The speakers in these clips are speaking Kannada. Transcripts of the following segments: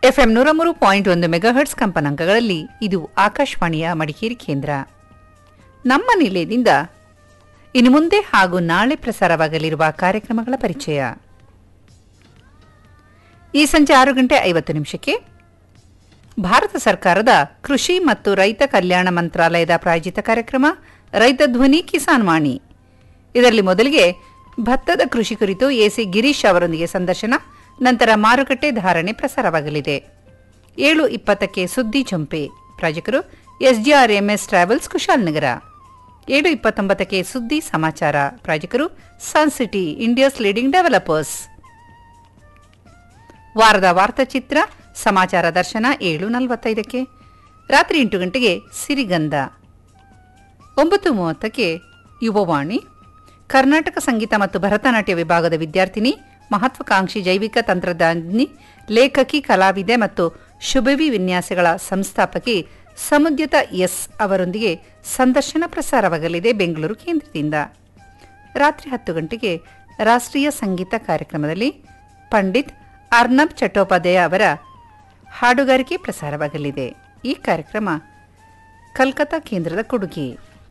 ಎಫ್ಎಂ ನೂರ ಮೂರು ಪಾಯಿಂಟ್ ಒಂದು ಮೆಗಾಹರ್ಟ್ಸ್ ಕಂಪನಾಂಕಗಳಲ್ಲಿ ಇದು ಆಕಾಶವಾಣಿಯ ಮಡಿಕೇರಿ ಕೇಂದ್ರ ನಮ್ಮ ನಿಲಯದಿಂದ ಇನ್ನು ಮುಂದೆ ಹಾಗೂ ನಾಳೆ ಪ್ರಸಾರವಾಗಲಿರುವ ಕಾರ್ಯಕ್ರಮಗಳ ಪರಿಚಯ ಈ ಸಂಜೆ ಆರು ಗಂಟೆ ಐವತ್ತು ನಿಮಿಷಕ್ಕೆ ಭಾರತ ಸರ್ಕಾರದ ಕೃಷಿ ಮತ್ತು ರೈತ ಕಲ್ಯಾಣ ಮಂತ್ರಾಲಯದ ಪ್ರಾಯೋಜಿತ ಕಾರ್ಯಕ್ರಮ ರೈತ ಧ್ವನಿ ಕಿಸಾನ್ ವಾಣಿ ಇದರಲ್ಲಿ ಮೊದಲಿಗೆ ಭತ್ತದ ಕೃಷಿ ಕುರಿತು ಎಸಿ ಗಿರೀಶ್ ಅವರೊಂದಿಗೆ ಸಂದರ್ಶನ ನಂತರ ಮಾರುಕಟ್ಟೆ ಧಾರಣೆ ಪ್ರಸಾರವಾಗಲಿದೆ ಏಳು ಇಪ್ಪತ್ತಕ್ಕೆ ಸುದ್ದಿ ಚಂಪೆ ಪ್ರಾಯೋಜಕರು ಎಸ್ಡಿಆರ್ಎಂಎಸ್ ಟ್ರಾವೆಲ್ಸ್ ಕುಶಾಲನಗರ ಏಳು ಇಪ್ಪತ್ತೊಂಬತ್ತಕ್ಕೆ ಸುದ್ದಿ ಸಮಾಚಾರ ಪ್ರಾಯೋಜಕರು Sun City India's leading developers ವಾರದ ವಾರ್ತಾಚಿತ್ರ ಸಮಾಚಾರ ದರ್ಶನ ಏಳು ನಲವತ್ತೈದಕ್ಕೆ ರಾತ್ರಿ ಎಂಟು ಗಂಟೆಗೆ ಸಿರಿಗಂಧ ಒಂಬತ್ತು ಮೂವತ್ತಕ್ಕೆ ಯುವವಾಣಿ ಕರ್ನಾಟಕ ಸಂಗೀತ ಮತ್ತು ಭರತನಾಟ್ಯ ವಿಭಾಗದ ವಿದ್ಯಾರ್ಥಿನಿ ಮಹತ್ವಾಕಾಂಕ್ಷಿ ಜೈವಿಕ ತಂತ್ರಜ್ಞಾನಿ ಲೇಖಕಿ ಕಲಾವಿದೆ ಮತ್ತು ಶುಭವಿ ವಿನ್ಯಾಸಗಳ ಸಂಸ್ಥಾಪಕಿ ಸಮುದ್ಯತ ಎಸ್ ಅವರೊಂದಿಗೆ ಸಂದರ್ಶನ ಪ್ರಸಾರವಾಗಲಿದೆ ಬೆಂಗಳೂರು ಕೇಂದ್ರದಿಂದ ರಾತ್ರಿ ಹತ್ತು ಗಂಟೆಗೆ ರಾಷ್ಟ್ರೀಯ ಸಂಗೀತ ಕಾರ್ಯಕ್ರಮದಲ್ಲಿ ಪಂಡಿತ್ ಅರ್ನಬ್ ಚಟ್ಟೋಪಾಧ್ಯಾಯ ಅವರ ಹಾಡುಗಾರಿಕೆ ಪ್ರಸಾರವಾಗಲಿದೆ ಈ ಕಾರ್ಯಕ್ರಮ ಕಲ್ಕತ್ತಾ ಕೇಂದ್ರದ ಕೊಡುಗೆ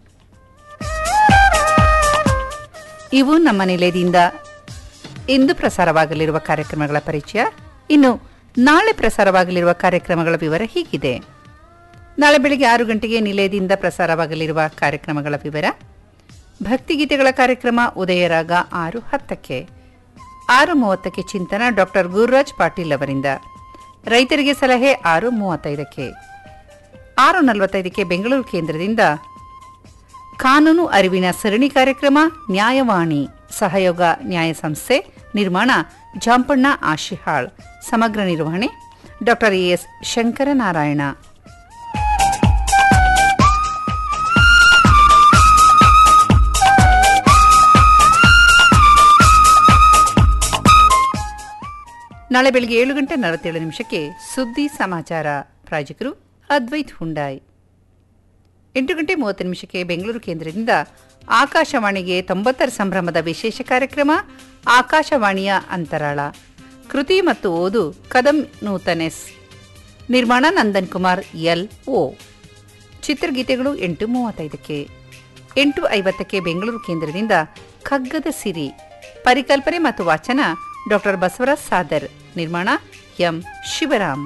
ಇವು ನಮ್ಮ ನಿಲಯದಿಂದ ಇಂದು ಪ್ರಸಾರವಾಗಲಿರುವ ಕಾರ್ಯಕ್ರಮಗಳ ಪರಿಚಯ ಇನ್ನು ನಾಳೆ ಪ್ರಸಾರವಾಗಲಿರುವ ಕಾರ್ಯಕ್ರಮಗಳ ವಿವರ ಹೀಗಿದೆ ನಾಳೆ ಬೆಳಗ್ಗೆ ಆರು ಗಂಟೆಗೆ ನಿಲಯದಿಂದ ಪ್ರಸಾರವಾಗಲಿರುವ ಕಾರ್ಯಕ್ರಮಗಳ ವಿವರ ಭಕ್ತಿಗೀತೆಗಳ ಕಾರ್ಯಕ್ರಮ ಉದಯರಾಗ ಆರು ಹತ್ತಕ್ಕೆ ಆರು ಮೂವತ್ತಕ್ಕೆ ಚಿಂತನ ಡಾಕ್ಟರ್ ಗುರುರಾಜ್ ಪಾಟೀಲ್ ಅವರಿಂದ ರೈತರಿಗೆ ಸಲಹೆ ಆರು ಮೂವತ್ತೈದಕ್ಕೆ ಆರು ನಲವತ್ತೈದಕ್ಕೆ ಬೆಂಗಳೂರು ಕೇಂದ್ರದಿಂದ ಕಾನೂನು ಅರಿವಿನ ಸರಣಿ ಕಾರ್ಯಕ್ರಮ ನ್ಯಾಯವಾಣಿ ಸಹಯೋಗ ನ್ಯಾಯ ಸಂಸ್ಥೆ ನಿರ್ಮಾಣ ಜಾಂಪಣ್ಣ ಆಶಿಹಾಳ್ ಸಮಗ್ರ ನಿರ್ವಹಣೆ ಡಾಕ್ಟರ್ ಎಸ್ ಶಂಕರನಾರಾಯಣ ನಾಳೆ ಬೆಳಗ್ಗೆ ಏಳು ಗಂಟೆ ನಲವತ್ತೇಳು ನಿಮಿಷಕ್ಕೆ ಸುದ್ದಿ ಸಮಾಚಾರ ಪ್ರಾಯೋಜಕರು ಅದ್ವೈತ್ ಹುಂಡಾಯ್ ಎಂಟು ಗಂಟೆ ಮೂವತ್ತು ನಿಮಿಷಕ್ಕೆ ಬೆಂಗಳೂರು ಕೇಂದ್ರದಿಂದ ಆಕಾಶವಾಣಿಗೆ ತೊಂಬತ್ತರ ಸಂಭ್ರಮದ ವಿಶೇಷ ಕಾರ್ಯಕ್ರಮ ಆಕಾಶವಾಣಿಯ ಅಂತರಾಳ ಕೃತಿ ಮತ್ತು ಓದು ಕದಂ ನೂತನೆಸ್ ನಿರ್ಮಾಣ ನಂದನ್ ಕುಮಾರ್ ಎಲ್ ಓ ಚಿತ್ರಗೀತೆಗಳು ಎಂಟು ಮೂವತ್ತೈದಕ್ಕೆ ಎಂಟು ಐವತ್ತಕ್ಕೆ ಬೆಂಗಳೂರು ಕೇಂದ್ರದಿಂದ ಕಗ್ಗದ ಸಿರಿ ಪರಿಕಲ್ಪನೆ ಮತ್ತು ವಾಚನ ಡಾಕ್ಟರ್ ಬಸವರಾಜ್ ಸಾದರ್ ನಿರ್ಮಾಣ ಎಂ ಶಿವರಾಮ್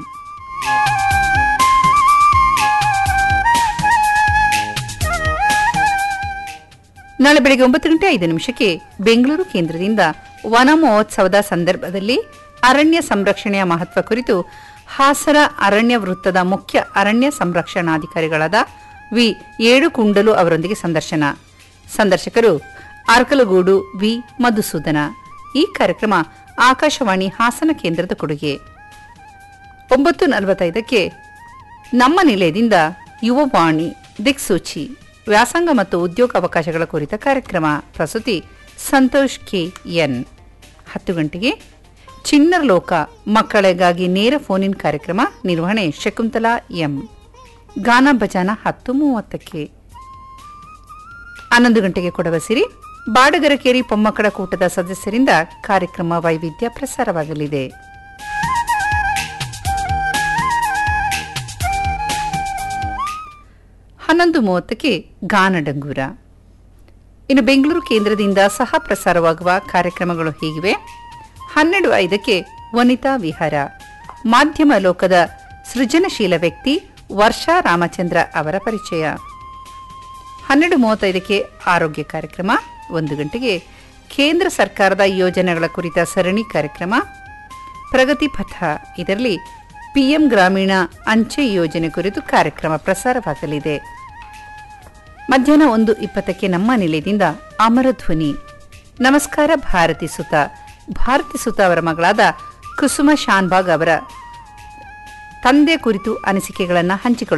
ನಾಳೆ ಬೆಳಗ್ಗೆ ಒಂಬತ್ತು ಗಂಟೆ ಐದು ನಿಮಿಷಕ್ಕೆ ಬೆಂಗಳೂರು ಕೇಂದ್ರದಿಂದ ವನ ಮಹೋತ್ಸವದ ಸಂದರ್ಭದಲ್ಲಿ ಅರಣ್ಯ ಸಂರಕ್ಷಣೆಯ ಮಹತ್ವ ಕುರಿತು ಹಾಸರ ಅರಣ್ಯ ವೃತ್ತದ ಮುಖ್ಯ ಅರಣ್ಯ ಸಂರಕ್ಷಣಾಧಿಕಾರಿಗಳಾದ ವಿ ಏಳು ಕುಂಡಲು ಅವರೊಂದಿಗೆ ಸಂದರ್ಶನ ಸಂದರ್ಶಕರು ಅರ್ಕಲಗೂಡು ವಿ ಮಧುಸೂದನ ಈ ಕಾರ್ಯಕ್ರಮ ಆಕಾಶವಾಣಿ ಹಾಸನ ಕೇಂದ್ರದ ಕೊಡುಗೆ ಒಂಬತ್ತು ನಲವತ್ತೈದಕ್ಕೆ ನಮ್ಮ ನಿಲಯದಿಂದ ಯುವವಾಣಿ ದಿಕ್ಸೂಚಿ ವ್ಯಾಸಂಗ ಮತ್ತು ಉದ್ಯೋಗ ಅವಕಾಶಗಳ ಕುರಿತ ಕಾರ್ಯಕ್ರಮ ಪ್ರಸ್ತುತಿ ಸಂತೋಷ್ ಕೆ ಎನ್ ಹತ್ತು ಗಂಟೆಗೆ ಚಿನ್ನರ ಲೋಕ ಮಕ್ಕಳಿಗಾಗಿ ನೇರ ಫೋನ್ ಇನ್ ಕಾರ್ಯಕ್ರಮ ನಿರ್ವಹಣೆ ಶಕುಂತಲಾ ಎಂ ಗಾನ ಭಜಾನ ಹತ್ತು ಮೂವತ್ತಕ್ಕೆ ಹನ್ನೊಂದು ಗಂಟೆಗೆ ಕೊಡವಸಿರಿ ಬಾಡಗರಕೇರಿ ಪೊಮ್ಮಕ್ಕಳ ಕೂಟದ ಸದಸ್ಯರಿಂದ ಕಾರ್ಯಕ್ರಮ ವೈವಿಧ್ಯ ಪ್ರಸಾರವಾಗಲಿದೆ ಹನ್ನೊಂದು ಮೂವತ್ತಕ್ಕೆ ಗಾನಡಂಗೂರ ಇನ್ನು ಬೆಂಗಳೂರು ಕೇಂದ್ರದಿಂದ ಸಹ ಪ್ರಸಾರವಾಗುವ ಕಾರ್ಯಕ್ರಮಗಳು ಹೀಗಿವೆ ಹನ್ನೆರಡು ಐದಕ್ಕೆ ವನಿತಾ ವಿಹಾರ ಮಾಧ್ಯಮ ಲೋಕದ ಸೃಜನಶೀಲ ವ್ಯಕ್ತಿ ವರ್ಷಾ ರಾಮಚಂದ್ರ ಅವರ ಪರಿಚಯ ಹನ್ನೆರಡು ಮೂವತ್ತೈದಕ್ಕೆ ಆರೋಗ್ಯ ಕಾರ್ಯಕ್ರಮ ಒಂದು ಗಂಟೆಗೆ ಕೇಂದ್ರ ಸರ್ಕಾರದ ಯೋಜನೆಗಳ ಕುರಿತ ಸರಣಿ ಕಾರ್ಯಕ್ರಮ ಪ್ರಗತಿ ಪಥ ಇದರಲ್ಲಿ ಪಿಎಂ ಗ್ರಾಮೀಣ ಅಂಚೆ ಯೋಜನೆ ಕುರಿತು ಕಾರ್ಯಕ್ರಮ ಪ್ರಸಾರವಾಗಲಿದೆ ಮಧ್ಯಾಹ್ನ ಒಂದು ಇಪ್ಪತ್ತಕ್ಕೆ ನಮ್ಮ ನಿಲಯದಿಂದ ಅಮರಧ್ವನಿ ನಮಸ್ಕಾರ ಭಾರತಿ ಸುತ ಭಾರತಿ ಸುತ ಅವರ ಮಗಳಾದ ಕುಸುಮ ಶಾನ್ಬಾಗ್ ಅವರ ತಂದೆ ಕುರಿತು ಅನಿಸಿಕೆಗಳನ್ನು ಹಂಚಿಕೊಳ್ಳ